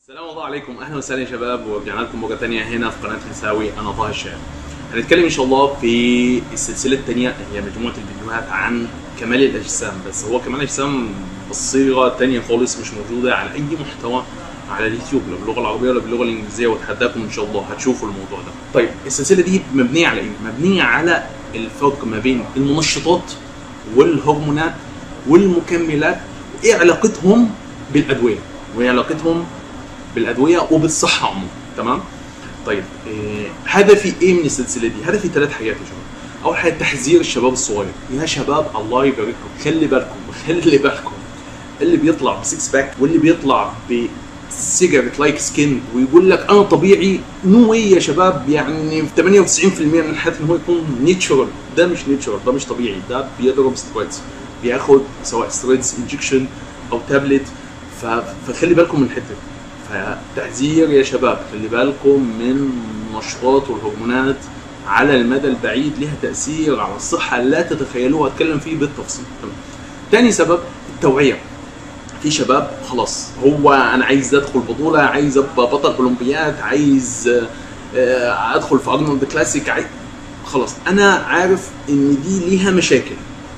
السلام الله عليكم اهلا وسهلا يا شباب ورجعنا لكم مره ثانيه هنا في قناه نساوي انا طه الشام هنتكلم ان شاء الله في السلسله الثانيه هي مجموعه الفيديوهات عن كمال الاجسام بس هو كمال الاجسام بصيغه ثانيه خالص مش موجوده على اي محتوى على اليوتيوب لا باللغه العربيه ولا باللغه الانجليزيه واتحداكم ان شاء الله هتشوفوا الموضوع ده. طيب السلسله دي مبنيه على ايه؟ مبنيه على الفرق ما بين المنشطات والهرمونات والمكملات وايه علاقتهم بالادويه وايه علاقتهم بالادويه وبالصحه عموما تمام طيب إيه هدفي ايه من السلسله دي هدفي ثلاث حاجات يا شباب اول حاجه تحذير الشباب الصغير يا شباب الله يبارك لكم خلي بالكم خلي بالكم اللي بيطلع بسكس باك واللي بيطلع بسيجرت لايك سكين ويقول لك انا طبيعي نو واي يا شباب يعني في 98% من الحالات ان هو يكون نيتشرال ده مش نيتشرال ده مش طبيعي ده بيضرب سترويدز بياخد سواء سترويدز انجكشن او تابلت فخلي بالكم من الحته دي فتحذير يا شباب خلي بالكم من النشاطات والهرمونات على المدى البعيد لها تاثير على الصحه لا تتخيلوها اتكلم فيه بالتفصيل تمام تاني سبب التوعيه في شباب خلاص هو انا عايز ادخل بطوله عايز ابقى بطل اولمبياد عايز ادخل في ارنولد كلاسيك عايز خلاص انا عارف ان دي ليها مشاكل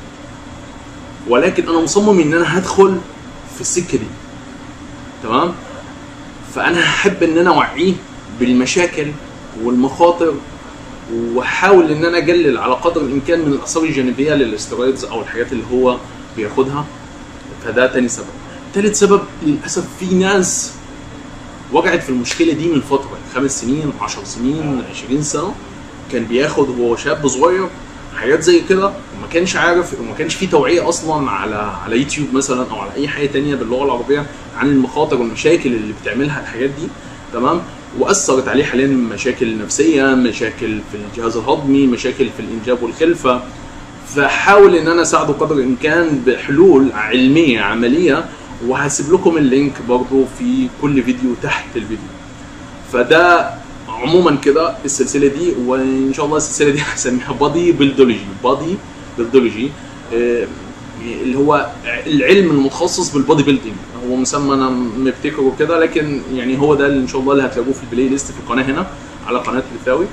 ولكن انا مصمم ان انا هدخل في السكه دي تمام فانا هحب ان انا اوعيه بالمشاكل والمخاطر واحاول ان انا اقلل على قدر الامكان من الاثار الجانبيه للاسترويدز او الحاجات اللي هو بياخدها فده تاني سبب تالت سبب للاسف في ناس وقعت في المشكله دي من فتره خمس سنين 10 سنين 20 سنه كان بياخد وهو شاب صغير حاجات زي كده وما كانش عارف وما كانش في توعيه اصلا على على يوتيوب مثلا او على اي حاجه تانية باللغه العربيه عن المخاطر والمشاكل اللي بتعملها الحاجات دي تمام واثرت عليه حاليا مشاكل نفسيه مشاكل في الجهاز الهضمي مشاكل في الانجاب والخلفه فحاول ان انا اساعده قدر الامكان بحلول علميه عمليه وهسيب لكم اللينك برضو في كل فيديو تحت الفيديو فده عموما كده السلسله دي وان شاء الله السلسله دي هسميها بادي بيلدولوجي بادي بيلدولوجي اللي هو العلم المتخصص بالبادي بيلدينج هو مسمى انا مبتكره كده لكن يعني هو ده اللي ان شاء الله اللي هتلاقوه في البلاي ليست في القناه هنا على قناه لثاوي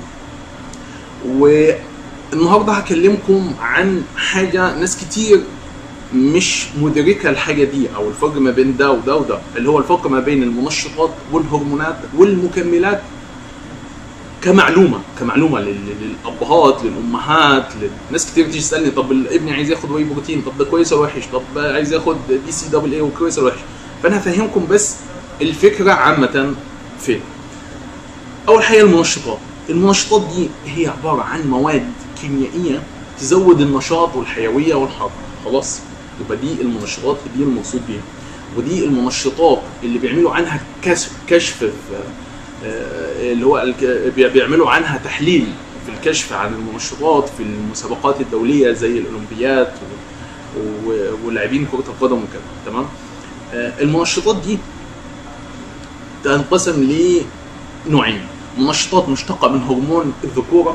والنهارده هكلمكم عن حاجه ناس كتير مش مدركه الحاجه دي او الفرق ما بين ده وده وده اللي هو الفرق ما بين المنشطات والهرمونات والمكملات كمعلومه كمعلومه للابهات للامهات لناس كتير بتيجي تسالني طب ابني عايز ياخد واي بروتين طب ده كويس ولا وحش طب عايز ياخد دي سي دبل اي وكويس ولا وحش فانا هفهمكم بس الفكره عامه فين اول حاجه المنشطات المنشطات دي هي عباره عن مواد كيميائيه تزود النشاط والحيويه والحركه خلاص يبقى دي المنشطات دي المقصود بيها ودي المنشطات اللي بيعملوا عنها كشف كشف في اللي هو بيعملوا عنها تحليل في الكشف عن المنشطات في المسابقات الدوليه زي الاولمبيات ولاعبين كره القدم وكده تمام المنشطات دي تنقسم لنوعين منشطات مشتقه من هرمون الذكوره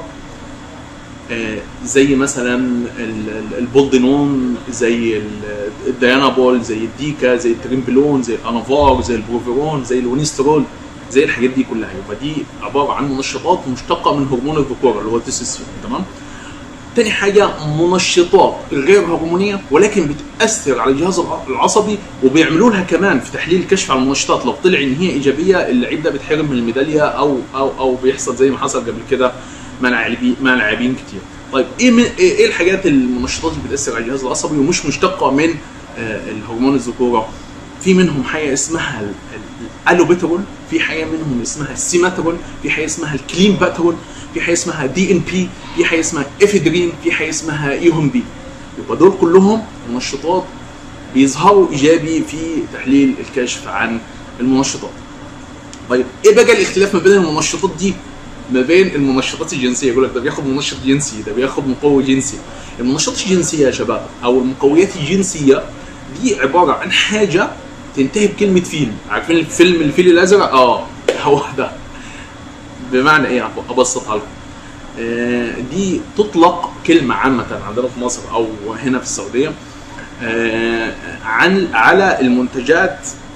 زي مثلا البولدينون زي الديانابول زي الديكا زي التريمبلون زي الانافار زي البروفيرون زي الونيسترول زي الحاجات دي كلها يبقى دي عباره عن منشطات مشتقه من هرمون الذكوره اللي هو التستوستيرون تمام تاني حاجه منشطات غير هرمونيه ولكن بتاثر على الجهاز العصبي وبيعملوا لها كمان في تحليل الكشف على المنشطات لو طلع ان هي ايجابيه اللعيب ده بيتحرم من الميداليه او او او بيحصل زي ما حصل قبل كده مع لاعبين مع لاعبين كتير طيب ايه من ايه الحاجات المنشطات اللي بتاثر على الجهاز العصبي ومش مشتقه من الهرمون الذكوره في منهم حاجه اسمها الالوبيترول في حاجه منهم اسمها السيماترول في حاجه اسمها الكلين باترول في حاجه اسمها دي ان بي في حاجه اسمها افيدرين في حاجه اسمها ايهم بي يبقى دول كلهم منشطات بيظهروا ايجابي في تحليل الكشف عن المنشطات طيب ايه بقى الاختلاف ما بين المنشطات دي ما بين المنشطات الجنسيه يقول لك ده بياخد منشط جنسي ده بياخد مقوي جنسي المنشطات الجنسيه يا شباب او المقويات الجنسيه دي عباره عن حاجه تنتهي بكلمه فيل عارفين الفيلم الفيل الازرق اه هو ده بمعنى ايه ابسطها لكم آه دي تطلق كلمه عامه عندنا في مصر او هنا في السعوديه آه عن على المنتجات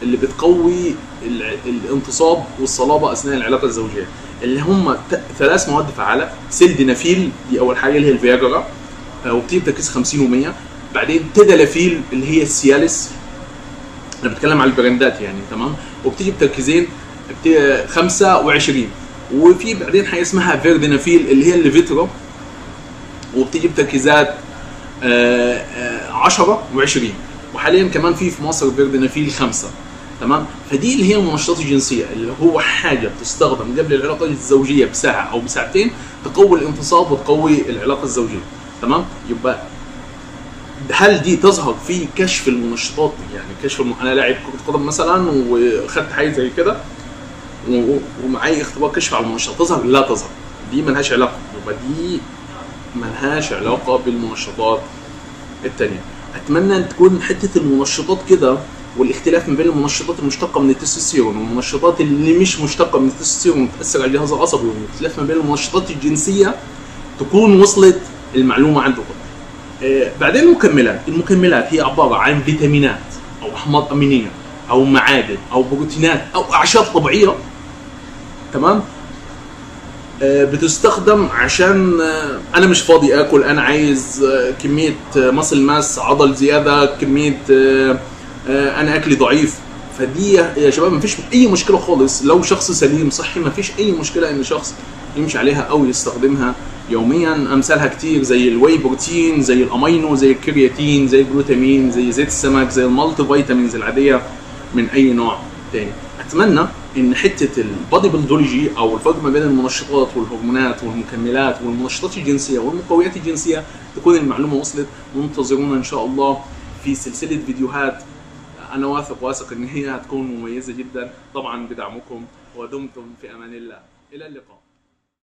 اللي بتقوي الع- الانتصاب والصلابه اثناء العلاقه الزوجيه اللي هم ت- ثلاث مواد فعاله سيلدينافيل دي اول حاجه اللي هي الفياجرا آه، وبتيجي بتركيز 50 و100 بعدين تدلافيل اللي هي السيالس انا بتكلم على البراندات يعني تمام وبتيجي بتركيزين بت- 25 وفي بعدين حاجه اسمها فيردينافيل اللي هي الليفيترا وبتيجي بتركيزات آه، آه، 10 و20 وحاليا كمان في في مصر فيردينافيل خمسه تمام فدي اللي هي المنشطات الجنسيه اللي هو حاجه بتستخدم قبل العلاقه الزوجيه بساعه او بساعتين تقوي الانتصاب وتقوي العلاقه الزوجيه تمام يبقى هل دي تظهر في كشف المنشطات يعني كشف الم... انا لاعب كره قدم مثلا وخدت حاجه زي كده و- ومعايا اختبار كشف على المنشطات تظهر لا تظهر دي ملهاش علاقه يبقى دي ملهاش علاقه بالمنشطات التانية اتمنى ان تكون حته المنشطات كده والاختلاف ما بين المنشطات المشتقه من التستوستيرون والمنشطات اللي مش مشتقه من التستوستيرون بتاثر على الجهاز العصبي والاختلاف ما بين المنشطات الجنسيه تكون وصلت المعلومه عندكم آه، بعدين المكملات المكملات هي عباره عن فيتامينات او احماض امينيه او معادن او بروتينات او اعشاب طبيعيه تمام آه، بتستخدم عشان آه، انا مش فاضي اكل انا عايز آه، كميه مصل ماس عضل زياده كميه آه، آه، انا اكلي ضعيف فدي يا شباب مفيش اي مشكله خالص لو شخص سليم صحي مفيش اي مشكله ان شخص يمشي عليها او يستخدمها يوميا امثالها كتير زي الواي بروتين زي الامينو زي الكرياتين زي الجلوتامين زي زيت السمك زي المالتي فيتامينز العاديه من اي نوع تاني اتمنى ان حته البادي بلدولوجي او الفرق ما بين المنشطات والهرمونات والمكملات والمنشطات الجنسيه والمقويات الجنسيه تكون المعلومه وصلت وانتظرونا ان شاء الله في سلسله فيديوهات انا واثق واثق ان هي هتكون مميزه جدا طبعا بدعمكم ودمتم في امان الله الى اللقاء